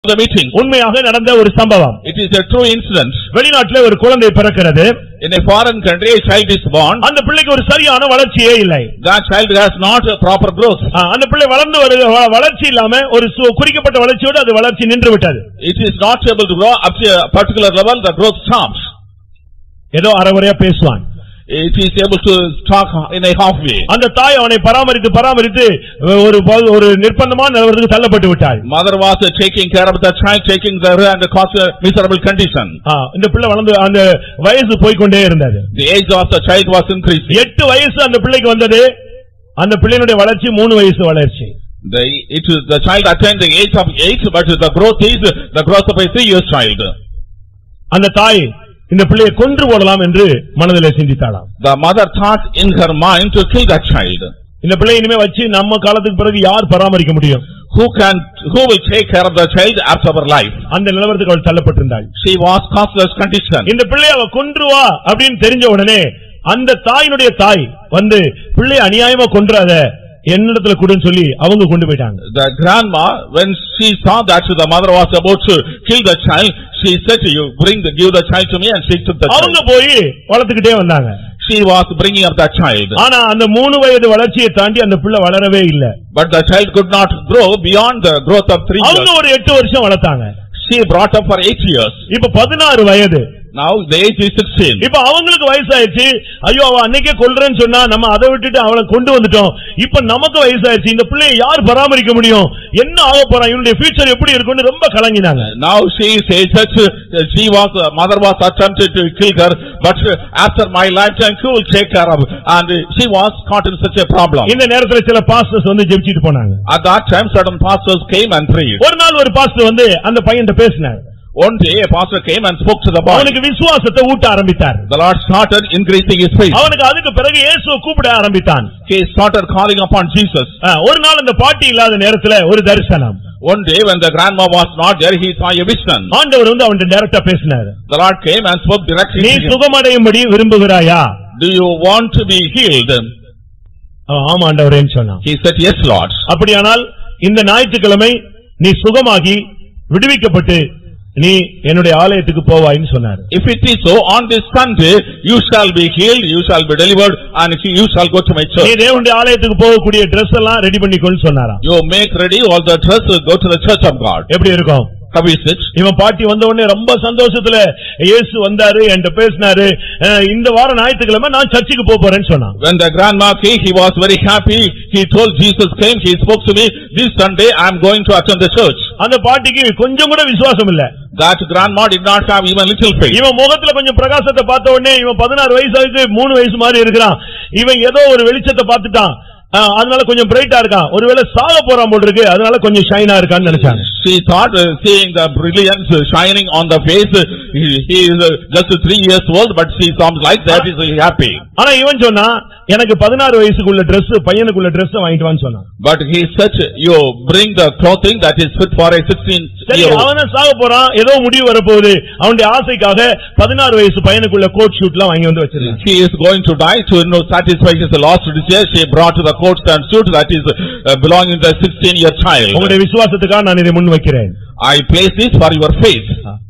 the meeting. உண்மையாக நடந்த ஒரு சம்பவம் It is a true incident. வெளிநாட்டிலே ஒரு குழந்தை பிறக்கிறது In a foreign country, a child is born. அந்த பிள்ளைக்கு ஒரு சரியான வளர்ச்சியே இல்லை That child has not a proper growth. ஆ, அந்த பிள்ளை வளர்ந்து வருக வ- வளர்ச்சி இல்லாம ஒரு சு- குறிக்கப்பட்ட வளர்ச்சியோடு அது வளர்ச்சி நின்று விட்டது It is not able to grow up to a particular level, the growth stops. ஏதோ அரைகுறையா பேசுவான் It is able to talk in a halfway. அந்த தாய் அவனை பராமரித்து பராமரித்து ஒரு ப- ஒரு நிர்பந்தமான நிலவரத்துக்கு தள்ளப்பட்டு விட்டாள் Mother was uh, taking care of the child, taking the and caused a miserable condition. ஆ, இந்த பிள்ளை வளர்ந்து அந்த வயசு போய்க்கொண்டே இருந்தது The age of the child was increasing. எட்டு வயசு அந்த பிள்ளைக்கு வந்தது அந்த பிள்ளையினுடைய வளர்ச்சி மூணு வயசு வளர்ச்சி The, it is, the child attained the age of eight, but the growth is the growth of a three years child. அந்த தாய் இந்த பிள்ளையை கொன்று போடலாம் என்று மனதிலே சிந்தித்தாளாம் The mother thought in her mind to kill that child. இந்த பிள்ளை இனிமே வச்சு நம்ம காலத்துக்கு பிறகு யார் பராமரிக்க முடியும் Who can, who will take care of the child after our life? அந்த நிலவரத்துக்கு அவள் தள்ளப்பட்டிருந்தாள் She was causeless condition. இந்த பிள்ளையை அவ கொன்றுவா அப்படின்னு தெரிஞ்ச உடனே அந்த தாயினுடைய தாய் வந்து பிள்ளை அநியாயமா கொன்றாத என்னிடத்துல கொடுன்னு சொல்லி அவங்க கொண்டு போயிட்டாங்க The grandma, when she saw that the mother was about to kill the child, she said to you, bring the, give the child to me and she took the அவங்க child. போய் வளர்த்துக்கிட்டே வந்தாங்க She was bringing up that child. ஆனா அந்த மூணு வயது வளர்ச்சியை தாண்டி அந்த பிள்ளை வளரவே இல்ல But the child could not grow beyond the growth of three அவங்க years. ஒரு எட்டு வருஷம் வளர்த்தாங்க She brought up for eight years. இப்ப பதினாறு வயது Now the age is sixteen. இப்ப அவங்களுக்கு வயசாயிருச்சு ஐயோ அவ அன்னைக்கே கொல்றேன்னு சொன்னா நம்ம அதை விட்டுட்டு அவளை கொண்டு வந்துட்டோம் இப்ப நமக்கு வயசாயிருச்சு இந்த பிள்ளையை யார் பராமரிக்க முடியும் என்ன ஆக போறான் இவனுடைய ஃபியூச்சர் எப்படி இருக்கும்னு ரொம்ப கலங்கினாங்க Now she says that uh, she was, uh, mother was attempted to kill her, but uh, after my lifetime, who will take care of? And uh, she was caught in such a problem. இந்த நேரத்துல சில pastors வந்து ஜெபிச்சிட்டு போனாங்க At that time, certain pastors came and prayed. ஒரு நாள் ஒரு pastor வந்து அந்த பையன்கிட்ட பேசினார் One day, a pastor came and spoke to the boy. அவனுக்கு விசுவாசத்தை ஊட்ட ஆரம்பித்தார் The Lord started increasing his faith. அவனுக்கு அதுக்கு பிறகு இயேசுவை கூப்பிட ஆரம்பித்தான் He started calling upon Jesus. ஆ, ஒரு நாள் அந்த பாட்டி இல்லாத நேரத்துல ஒரு தரிசனம் One day, when the grandma was not there, he saw a vision. ஆண்டவர் வந்து அவன்கிட்ட டைரக்டா பேசினார் The Lord came and spoke directly நீ to him. சுகமடையும்படி விரும்புகிறாயா Do you want to be healed? அவன் ஆமா ஆண்டவரேன்னு சொன்னான் He said, yes, Lord. அப்படியானால் இந்த ஞாயிற்றுக்கிழமை நீ சுகமாகி விடுவிக்கப்பட்டு நீ என்னுடைய ஆலயத்துக்கு போவாயின்னு சொன்னார் If it is so, on this Sunday, you shall be healed, you shall be delivered, and you shall go to my நீ church. தேவனுடைய ஆலயத்துக்கு போகக்கூடிய Dress எல்லாம் ரெடி பண்ணிக்கொள்ளு சொன்னாராம் You make ready all the dress, go to the church of God. எப்படி இருக்கும் How is it? இவன் பாட்டி வந்த உடனே ரொம்ப சந்தோஷத்துல இயேசு வந்தாரு என்கிட்ட பேசினாரு அஹ், இந்த வாரம் ஞாயிற்றுக்கிழமை நான் சர்ச்சுக்கு போக போறேன்னு சொன்னான் When the grandma came, he was very happy. He told Jesus came, he spoke to me, this Sunday I am going to attend the church. அந்த பாட்டிக்கு கொஞ்சம் கூட விசுவாசம் இல்ல That grandma did not have even little faith. இவன் முகத்துல கொஞ்சம் பிரகாசத்தை பார்த்த உடனே இவன் பதினாறு வயசு ஆகுது மூணு வயசு மாதிரி இருக்கிறான் இவன் ஏதோ ஒரு வெளிச்சத்தை பார்த்துட்டான் அஹ், அதனால கொஞ்சம் பிரைட்டா இருக்கான் ஒருவேளை சாக போறான் போல் இருக்கு அதனால கொஞ்சம் ஷைனா இருக்கான்னு நினைச்சாங்க She thought, uh, seeing the brilliance uh, shining on the face, uh, he he is uh, just three years old, but she sounds like that, is uh, happy. ஆனா இவன் சொன்னா எனக்கு பதினாறு வயசுக்குள்ள Dress பையனுக்குள்ள Dress வாங்கிட்டு வான்னு சொன்னான் But he said, you bring the clothing that is fit for a sixteen சரி year old. அவன சாக போறான் ஏதோ முடிவு வரப்போகுது அவனுடைய ஆசைக்காக பதினாறு வயசு பையனுக்குள்ள கோட் ஷூட் எல்லாம் வாங்கி வந்து வச்சிருக்கான் He is going to die to you know, satisfy his last desire. She brought the coats and suit that is uh, belonging to a sixteen year child. உங்களுடைய விசுவாசத்துக்காக நான் இதை முன் வைக்கிறேன் I place this for your faith.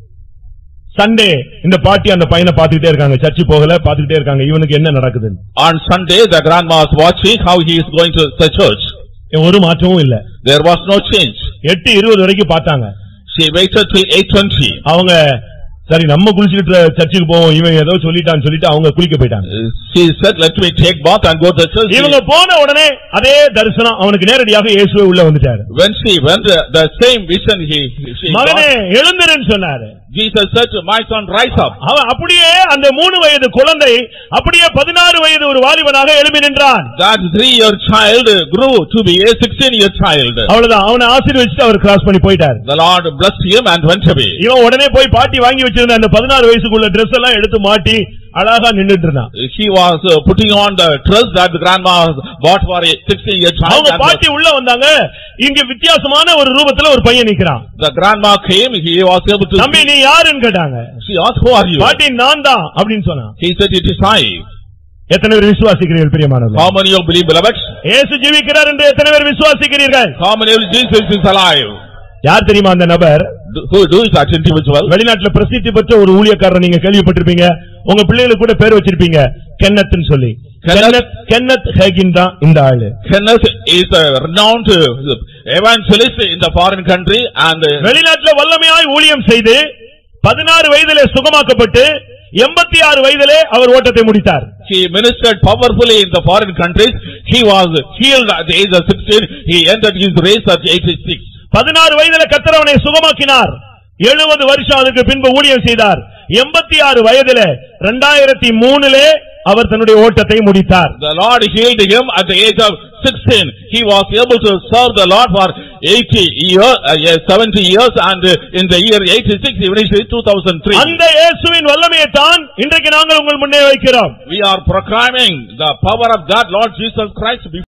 Sunday இந்த பாட்டி அந்த பையனை பாத்துக்கிட்டே இருக்காங்க சர்ச்சு போகல பாத்துக்கிட்டே இருக்காங்க இவனுக்கு என்ன நடக்குதுன்னு On Sunday, the grandma was watching how he is going to the church. ஒரு மாற்றமும் இல்ல There was no change. எட்டு இருபது வரைக்கும் பார்த்தாங்க She waited till eight twenty. அவங்க சரி நம்ம குளிச்சுக்கிட்டு சர்ச்சுக்கு போவோம் இவன் ஏதோ சொல்லிட்டான்னு சொல்லிட்டு அவங்க குளிக்க போயிட்டாங்க She said, let me take bath and go to the church. இவங்க போன உடனே அதே தரிசனம் அவனுக்கு நேரடியாக இயேசுவே உள்ள வந்துட்டாரு When she went, uh, the same vision he, she மகனே got. எழுந்திருன்னு சொன்னாரு Jesus said, to my son, rise up. அவன் அப்படியே அந்த மூணு வயது குழந்தை அப்படியே பதினாறு வயது ஒரு வாலிபனாக எழுப்பி நின்றான் That three-year child grew to be a sixteen-year child. அவ்வளவுதான் அவனை ஆசீர்வதிச்சுட்டு அவர் கிராஸ் பண்ணி போயிட்டார் The Lord blessed him and went away. இவன் உடனே போய் பாட்டி வாங்கி வச்சிருந்த அந்த பதினாறு வயசுக்குள்ள Dress எல்லாம் எடுத்து மாட்டி அழகா நின்னுட்டு இருந்தான் He was uh, putting on the dress that the grandma bought for a sixteen-year child. அவங்க and பாட்டி உள்ள வந்தாங்க இங்க வித்தியாசமான ஒரு ரூபத்துல ஒரு பையன் நிக்கிறான் The grandma came, he was able to, தம்பி நீ யாருன்னு கேட்டாங்க she asked, who are you? பாட்டி நான் தான் அப்படின்னு சொன்னான் He said, it is I. எத்தனை பேர் விசுவாசிக்கிறீர்கள் பிரியமானவர்களே How many of you believe, beloved? இயேசு ஜீவிக்கிறார் என்று எத்தனை பேர் விசுவாசிக்கிறீர்கள் How many of you Jesus is alive? யார் தெரியுமா அந்த நபர் Who who is that individual? வெளிநாட்டுல பிரசித்தி பெற்ற ஒரு ஊழியக்காரர் நீங்க கேள்விப்பட்டிருப்பீங்க உங்க பிள்ளைகளுக்கு கூட பேர் வச்சிருப்பீங்க கென்னத்னு சொல்லி கென்னத். கென்னத் கென்னத் ஹேகின் தான் இந்த ஆளு Kenneth is a renowned uh, evangelist in the foreign country and uh, வெளிநாட்டுல வல்லமையாய் ஊழியம் செய்து பதினாறு வயதிலே சுகமாக்கப்பட்டு எண்பத்தி ஆறு வயதிலே அவர் ஓட்டத்தை முடித்தார் he ministered powerfully in the foreign countries. He was healed at the age of sixteen. He entered his race at eighty-six. பதினாறு வயதில கத்தரவனை சுகமாக்கினார் எழுபது வருஷம் அதுக்கு பின்பு ஊழியம் செய்தார் எண்பத்தி ஆறு வயதில ரெண்டாயிரத்தி மூணுலே அவர் தன்னுடைய ஓட்டத்தை முடித்தார் The Lord healed him at the age of sixteen. He was able to serve the Lord for eighty years, uh, yes, seventy years and uh, in the year eighty-six, he finished in two thousand three. அந்த இயேசுவின் வல்லமையை தான் இன்றைக்கு நாங்கள் உங்கள் முன்னே வைக்கிறோம் We are proclaiming the power of that Lord Jesus Christ